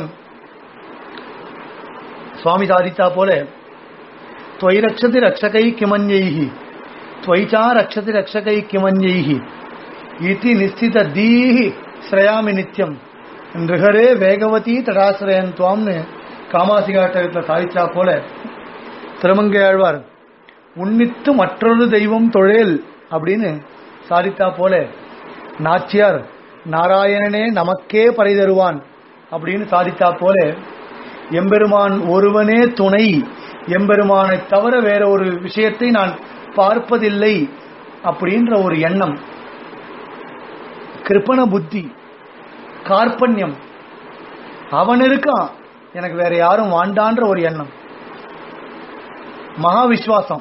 சுவாமி சாதித்தா போல துவை ரக்ஷதி ரக்ஷகை கிமஞ்சைஹி துவைச்சா ரக்ஷதி ரக்ஷகை கிமஞ்சைஹி இதி நிஸ்தித தீஹி ஸ்ரயாமி நித்யம் நிருகரே வேகவதி தடாசிரயன் துவாம்னு காமாசிகாட்டத்தில் சாதிச்சா போல திருமங்கையாழ்வார் உன்னித்து மற்றொரு தெய்வம் தொழேல் அப்படின்னு சாதித்தா போல நாச்சியார் நாராயணனே நமக்கே பறை தருவான் அப்படின்னு சாதித்தா போல எம்பெருமான் ஒருவனே துணை எம்பெருமானை தவிர வேற ஒரு விஷயத்தை நான் பார்ப்பதில்லை அப்படின்ற ஒரு எண்ணம் கிருப்பண புத்தி கார்பண்யம் அவன் இருக்கான் எனக்கு வேற யாரும் வாண்டான்ற ஒரு எண்ணம் மகா விஸ்வாசம்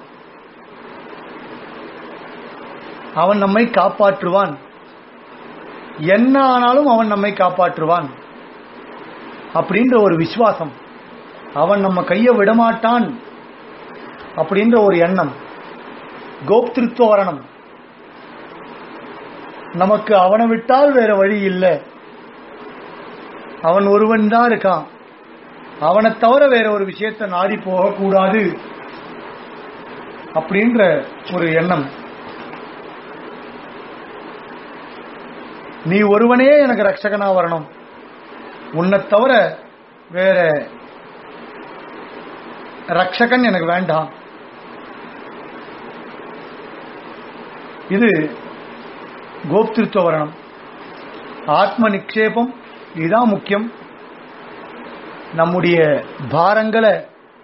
அவன் நம்மை காப்பாற்றுவான் என்ன ஆனாலும் அவன் நம்மை காப்பாற்றுவான் அப்படின்ற ஒரு விசுவாசம் அவன் நம்ம கையை விடமாட்டான் அப்படின்ற ஒரு எண்ணம் கோப்திருத்துவ வரணம் நமக்கு அவனை விட்டால் வேற வழி இல்லை அவன் ஒருவன் தான் இருக்கான் அவனை தவிர வேற ஒரு விஷயத்தை நாடி போகக்கூடாது அப்படின்ற ஒரு எண்ணம் நீ ஒருவனே எனக்கு ரட்சகனா வரணும் உன்னை தவிர வேற ரட்சகன் எனக்கு வேண்டாம் இது கோப்திருத்துவ வரணம் ஆத்ம நிக்ஷேபம் இதுதான் முக்கியம் நம்முடைய பாரங்களை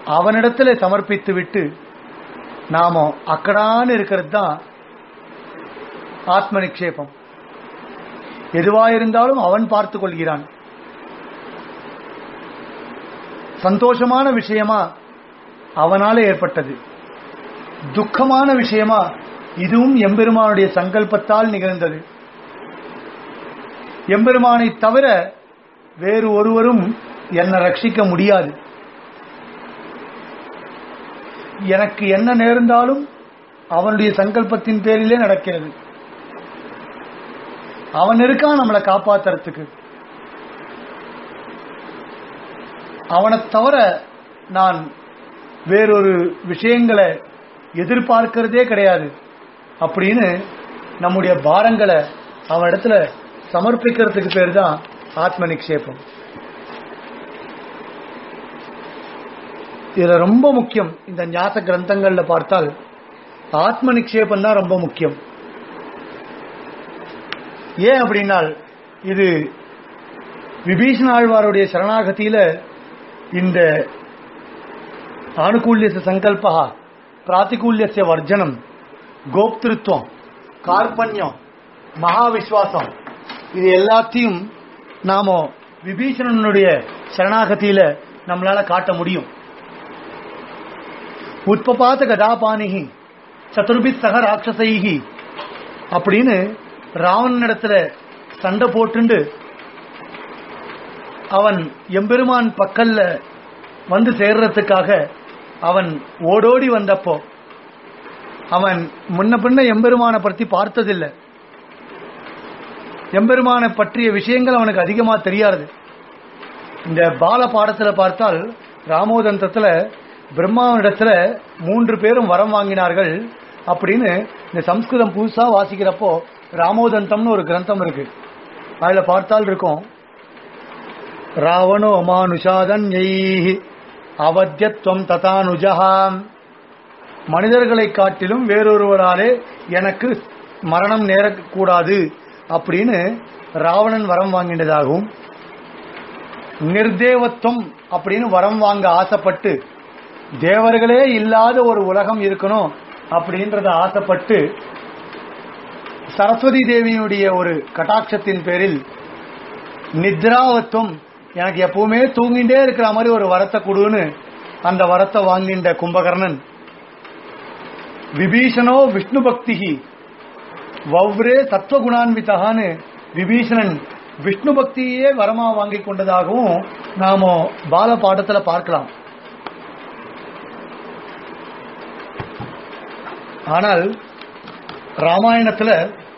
அவனிடத்துல சமர்ப்பித்து விட்டு நாம அக்கடான்னு இருக்கிறது தான் ஆத்ம நிக்ஷேபம் எதுவாயிருந்தாலும் அவன் பார்த்துக் கொள்கிறான் சந்தோஷமான விஷயமா அவனால ஏற்பட்டது துக்கமான விஷயமா இதுவும் எம்பெருமானுடைய சங்கல்பத்தால் நிகழ்ந்தது எம்பெருமானை தவிர வேறு ஒருவரும் என்னை ரட்சிக்க முடியாது எனக்கு என்ன நேர்ந்தாலும் அவனுடைய சங்கல்பத்தின் பேரிலே நடக்கிறது அவன் இருக்கான் நம்மளை காப்பாத்துறதுக்கு அவனை தவிர நான் வேறொரு விஷயங்களை எதிர்பார்க்கிறதே கிடையாது அப்படின்னு நம்முடைய பாரங்களை அவனிடத்துல சமர்ப்பிக்கிறதுக்கு பேர் தான் ஆத்ம நிக்ஷேபம் இதுல ரொம்ப முக்கியம் இந்த ஞாச கிரந்தங்கள்ல பார்த்தால் ஆத்ம நிக்ஷேபம் தான் ரொம்ப முக்கியம் ஏன் அப்படின்னால் இது விபீஷண ஆழ்வாருடைய சரணாகதியில இந்த ஆணுகூல்ய சங்கல்பா பிராத்திகூல்ய வர்ஜனம் கோப்திருத்துவம் கார்பண்யம் மகா விஸ்வாசம் இது எல்லாத்தையும் நாம விபீஷணனுடைய சரணாகதியில நம்மளால காட்ட முடியும் உட்பபாத கதாபாணிகி சதுர்பித் சக ராட்சசைகி அப்படின்னு ராவணனிடத்துல சண்டை போட்டுண்டு அவன் எம்பெருமான் பக்கல்ல வந்து சேர்றதுக்காக அவன் ஓடோடி வந்தப்போ அவன் முன்ன பின்ன எம்பெருமானை பற்றி பார்த்ததில்லை எம்பெருமானை பற்றிய விஷயங்கள் அவனுக்கு அதிகமா தெரியாது இந்த பால பாடத்துல பார்த்தால் ராமோதந்தத்துல பிரம்மாவனிடத்துல மூன்று பேரும் வரம் வாங்கினார்கள் அப்படின்னு இந்த சம்ஸ்கிருதம் புதுசா வாசிக்கிறப்போ ராமோதந்தம்னு ஒரு கிரந்தம் இருக்கு அதுல பார்த்தால் இருக்கும் ராவணோ மானுஷாதன் அவத்தியத்துவம் ததானுஜகாம் மனிதர்களை காட்டிலும் வேறொருவராலே எனக்கு மரணம் நேரக்கூடாது அப்படின்னு ராவணன் வரம் வாங்கினதாகவும் நிர்தேவத்துவம் அப்படின்னு வரம் வாங்க ஆசைப்பட்டு தேவர்களே இல்லாத ஒரு உலகம் இருக்கணும் அப்படின்றத ஆசைப்பட்டு சரஸ்வதி தேவியினுடைய ஒரு கட்டாட்சத்தின் பேரில் நித்ராவத்துவம் எனக்கு எப்பவுமே தூங்கிட்டே இருக்கிற மாதிரி ஒரு வரத்தை கொடுன்னு அந்த வரத்தை வாங்கின்ற கும்பகர்ணன் விபீஷணோ விஷ்ணு பக்திகி வவ்ரே சத்வகுணான்விதகான்னு விபீஷணன் விஷ்ணு பக்தியே வரமா வாங்கி கொண்டதாகவும் நாம பால பாடத்துல பார்க்கலாம் ஆனால் ராமாயணத்துல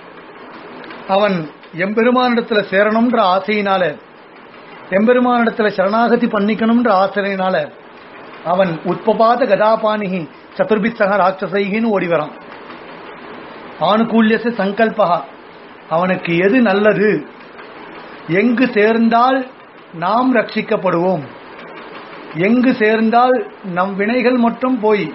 அவன் எம்பெருமானிடத்துல சேரணும்ன்ற ஆசையினால எம்பெருமானிடத்துல சரணாகதி பண்ணிக்கணும்ன்ற ஆசையினால அவன் உட்பபாத கதாபாணிகி சதுர்பித் சக ராட்சசைகின்னு ஓடி வரான் ஆணுகூல்யச சங்கல்பா அவனுக்கு எது நல்லது எங்கு சேர்ந்தால் நாம் ரட்சிக்கப்படுவோம் எங்கு சேர்ந்தால் நம் வினைகள் மட்டும் போய்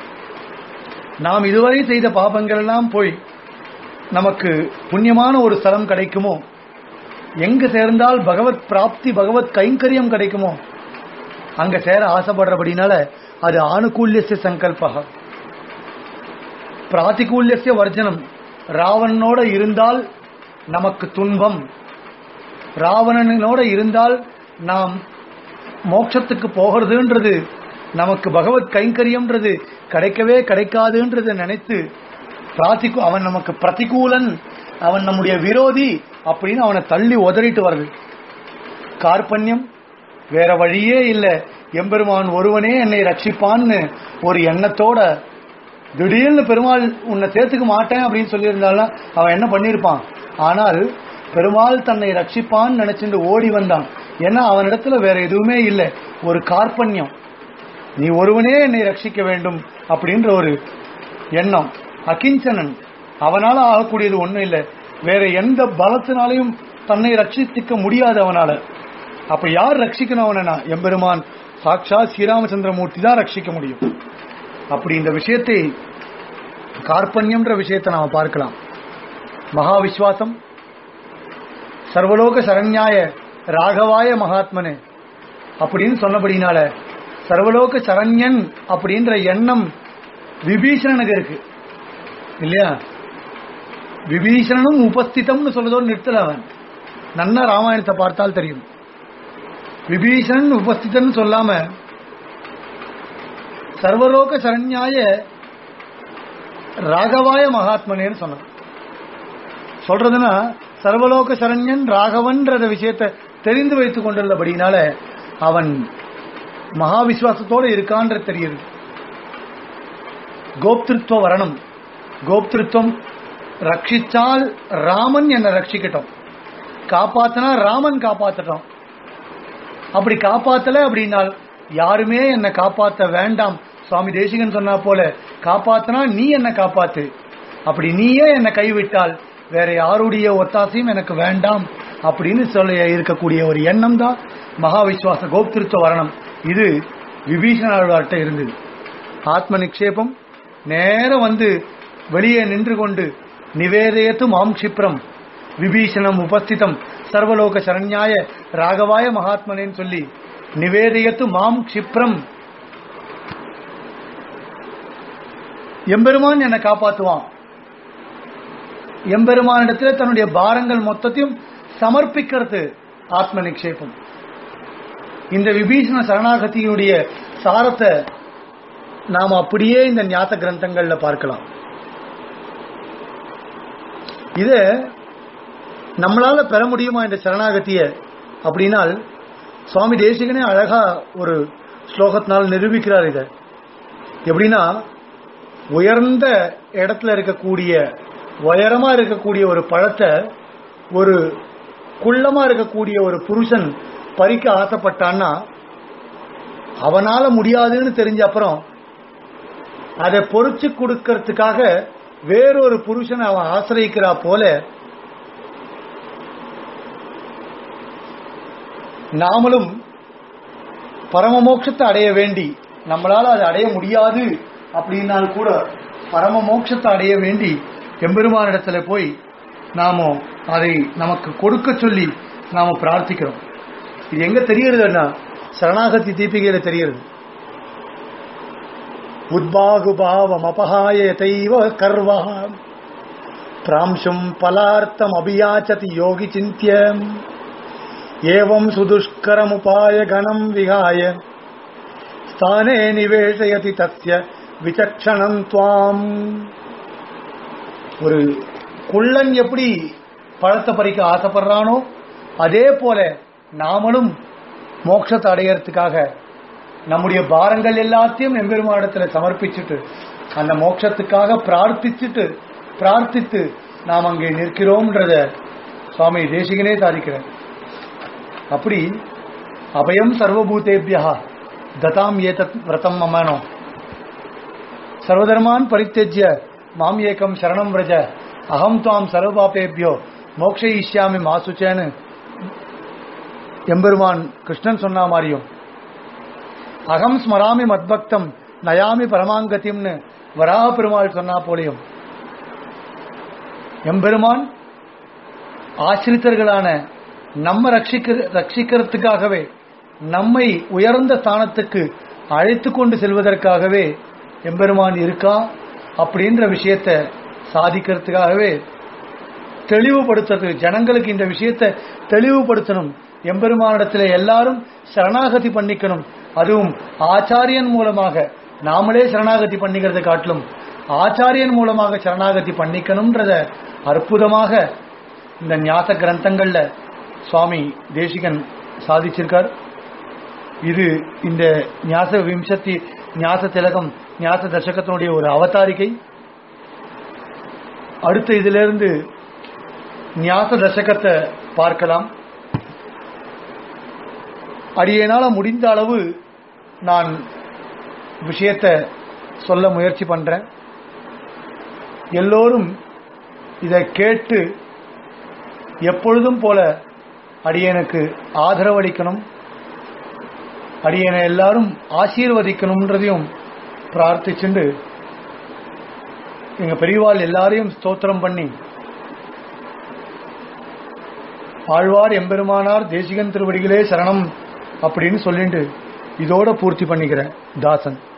நாம் இதுவரை செய்த பாபங்கள் எல்லாம் போய் நமக்கு புண்ணியமான ஒரு ஸ்தலம் கிடைக்குமோ எங்கு சேர்ந்தால் பகவத் பிராப்தி பகவத் கைங்கரியம் கிடைக்குமோ அங்க சேர ஆசைப்படுறபடினால அது ஆணுகூல்யசிய சங்கல்பா பிராத்திகூல்யசிய வர்ஜனம் ராவணனோட இருந்தால் நமக்கு துன்பம் ராவணனோட இருந்தால் நாம் மோட்சத்துக்கு போகிறதுன்றது நமக்கு பகவத் கைங்கரியம்ன்றது கிடைக்கவே கிடைக்காதுன்றதை நினைத்து பிராத்திகு அவன் நமக்கு பிரதிகூலன் அவன் நம்முடைய விரோதி அப்படின்னு அவனை தள்ளி உதறிட்டு வருது கார்பண்யம் வேற வழியே இல்லை எம்பெருமான் ஒருவனே என்னை ரட்சிப்பான்னு ஒரு எண்ணத்தோட திடீர்னு பெருமாள் உன்னை சேர்த்துக்க மாட்டேன் அப்படின்னு சொல்லியிருந்தாலும் அவன் என்ன பண்ணியிருப்பான் ஆனால் பெருமாள் தன்னை ரட்சிப்பான்னு நினைச்சுட்டு ஓடி வந்தான் ஏன்னா அவனிடத்துல வேற எதுவுமே இல்லை ஒரு கார்பண்யம் நீ ஒருவனே என்னை ரட்சிக்க வேண்டும் அப்படின்ற ஒரு எண்ணம் அகிஞ்சனன் அவனால ஆகக்கூடியது ஒண்ணும் இல்லை வேற எந்த பலத்தினாலையும் தன்னை ரட்சித்துக்க முடியாது அவனால அப்ப யார் ரட்சிக்கணும் அவனா எம்பெருமான் சாட்சா ஸ்ரீராமச்சந்திரமூர்த்தி தான் ரட்சிக்க முடியும் அப்படி இந்த விஷயத்தை கார்பண்யம்ன்ற விஷயத்தை நாம பார்க்கலாம் மகா விஸ்வாசம் சர்வலோக சரண்யாய ராகவாய மகாத்மனு அப்படின்னு சொன்னபடினால சர்வலோக சரண்யன் அப்படின்ற எண்ணம் விபீஷணனுக்கு இருக்கு இல்லையா விபீஷணனும் உபஸ்திதம்னு சொல்றதோடு நிறுத்தல அவன் நன்னா ராமாயணத்தை பார்த்தால் தெரியும் விபீஷணன் உபஸ்திதன் சொல்லாம சர்வலோக சரண்யாய ராகவாய மகாத்மனேன்னு சொன்னான் சொல்றதுன்னா சர்வலோக சரண்யன் ராகவன்றத விஷயத்தை தெரிந்து வைத்துக் கொண்டுள்ளபடினால அவன் மகா விசுவாசத்தோடு இருக்கான்ற தெரியுது கோப்திருத்துவ வரணம் கோப்திருத்துவம் ரட்சிச்சால் ராமன் என்னை ரட்சிக்கட்டும் காப்பாத்தினா ராமன் காப்பாத்தட்டும் அப்படி காப்பாத்தல அப்படின்னால் யாருமே என்னை காப்பாத்த வேண்டாம் சுவாமி தேசிகன் சொன்னா போல காப்பாத்தினா நீ என்ன காப்பாத்து அப்படி நீயே என்னை கைவிட்டால் வேற யாருடைய ஒத்தாசையும் எனக்கு வேண்டாம் அப்படின்னு சொல்ல இருக்கக்கூடிய ஒரு எண்ணம் தான் மகா விஸ்வாச கோப்திருத்துவ வரணம் இது விபீஷணாழ்வார்கிட்ட இருந்தது ஆத்ம நிக்ஷேபம் நேரம் வந்து வெளியே நின்று கொண்டு நிவேதயத்து மாம் க்ஷிப்ரம் விபீஷணம் உபஸ்திதம் சர்வலோக சரண்யாய ராகவாய மகாத்மனேன்னு சொல்லி நிவேதயத்து மாம் க்ஷிப்ரம் எம்பெருமான் என்னை காப்பாத்துவான் எம்பெருமானிடத்துல தன்னுடைய பாரங்கள் மொத்தத்தையும் சமர்ப்பிக்கிறது ஆத்ம நிக்ஷேபம் இந்த விபீஷண சரணாகதியினுடைய சாரத்தை நாம் அப்படியே இந்த ஞாத்த கிரந்தங்கள்ல பார்க்கலாம் இத நம்மளால பெற முடியுமா இந்த சரணாகதிய அப்படின்னால் சுவாமி தேசிகனே அழகா ஒரு ஸ்லோகத்தினால் நிரூபிக்கிறார் இத எப்படின்னா உயர்ந்த இடத்துல இருக்கக்கூடிய உயரமா இருக்கக்கூடிய ஒரு பழத்தை ஒரு குள்ளமா இருக்கக்கூடிய ஒரு புருஷன் பறிக்க ஆசைப்பட்டான்னா அவனால முடியாதுன்னு தெரிஞ்ச அப்புறம் அதை பொறிச்சு கொடுக்கறதுக்காக வேறொரு புருஷனை அவன் ஆசிரியக்கிறா போல நாமளும் பரமமோட்சத்தை அடைய வேண்டி நம்மளால அதை அடைய முடியாது அப்படின்னால் கூட பரம மோட்சத்தை அடைய வேண்டி எம்பெருமானிடத்துல போய் நாம அதை நமக்கு கொடுக்க சொல்லி நாம பிரார்த்திக்கிறோம் இது எங்க தெரியுறதுன்னா சரணாகதி தீபிகையில தெரியுது உத்பாகுபாவம் அபகாயத்தைவ கர்வா பிராம்சும் பலார்த்தம் அபியாச்சதி யோகி சிந்தியம் ஏவம் சுதுஷ்கரமுபாய கணம் விகாய ஸ்தானே நிவேசயதி தஸ்ய விசக்ஷணம் துவாம் ஒரு குள்ளன் எப்படி பழத்தை பறிக்க ஆசைப்படுறானோ அதே போல நாமளும் மோட்சத்தை அடையறதுக்காக நம்முடைய பாரங்கள் எல்லாத்தையும் எம்பெருமானிடத்துல சமர்ப்பிச்சுட்டு அந்த மோட்சத்துக்காக பிரார்த்திச்சுட்டு பிரார்த்தித்து நாம் அங்கே நிற்கிறோம்ன்றத சுவாமி தேசிகனே சாதிக்கிறார் அப்படி அபயம் சர்வபூதேபியா ததாம் ஏதத் விரதம் மமனோ சர்வதர்மான் பரித்தேஜ்ய மாம் ஏகம் சரணம் விரஜ அகம் துவாம் சர்வபாபேபியோ மோக்ஷயிஷ்யாமி மாசுச்சேன்னு எம்பெருமான் கிருஷ்ணன் சொன்ன மாதிரியும் அகம் ஸ்மராமி மத்பக்தம் நயாமி பரமாங்கத்தியம்னு வராக பெருமாள் சொன்னா போலையும் எம்பெருமான் ஆசிரித்தர்களான நம்ம ரட்சிக்க ரட்சிக்கிறதுக்காகவே நம்மை உயர்ந்த ஸ்தானத்துக்கு அழைத்து கொண்டு செல்வதற்காகவே எம்பெருமான் இருக்கா அப்படின்ற விஷயத்தை சாதிக்கிறதுக்காகவே தெளிவுபடுத்துறது ஜனங்களுக்கு இந்த விஷயத்தை தெளிவுபடுத்தணும் எம்பெருமானிடத்துல எல்லாரும் சரணாகதி பண்ணிக்கணும் அதுவும் ஆச்சாரியன் மூலமாக நாமளே சரணாகதி பண்ணிக்கிறதை காட்டிலும் ஆச்சாரியன் மூலமாக சரணாகதி பண்ணிக்கணும்ன்றத அற்புதமாக இந்த ஞாச கிரந்தங்கள்ல சுவாமி தேசிகன் சாதிச்சிருக்கார் இது இந்த ஞாச விம்சத்தி ஞாச திலகம் ஞாச தசகத்தினுடைய ஒரு அவதாரிகை அடுத்த இதிலிருந்து ஞாச தசகத்தை பார்க்கலாம் அடியனால முடிந்த அளவு நான் விஷயத்தை சொல்ல முயற்சி பண்றேன் எல்லோரும் இதை கேட்டு எப்பொழுதும் போல அடியனுக்கு ஆதரவளிக்கணும் அடியனை எல்லாரும் ஆசீர்வதிக்கணும்ன்றதையும் பிரார்த்திச்சுண்டு எங்க பெரியவாள் எல்லாரையும் ஸ்தோத்திரம் பண்ணி ஆழ்வார் எம்பெருமானார் தேசிகன் திருவடிகளே சரணம் அப்படின்னு சொல்லிட்டு இதோட பூர்த்தி பண்ணிக்கிறேன் தாசன்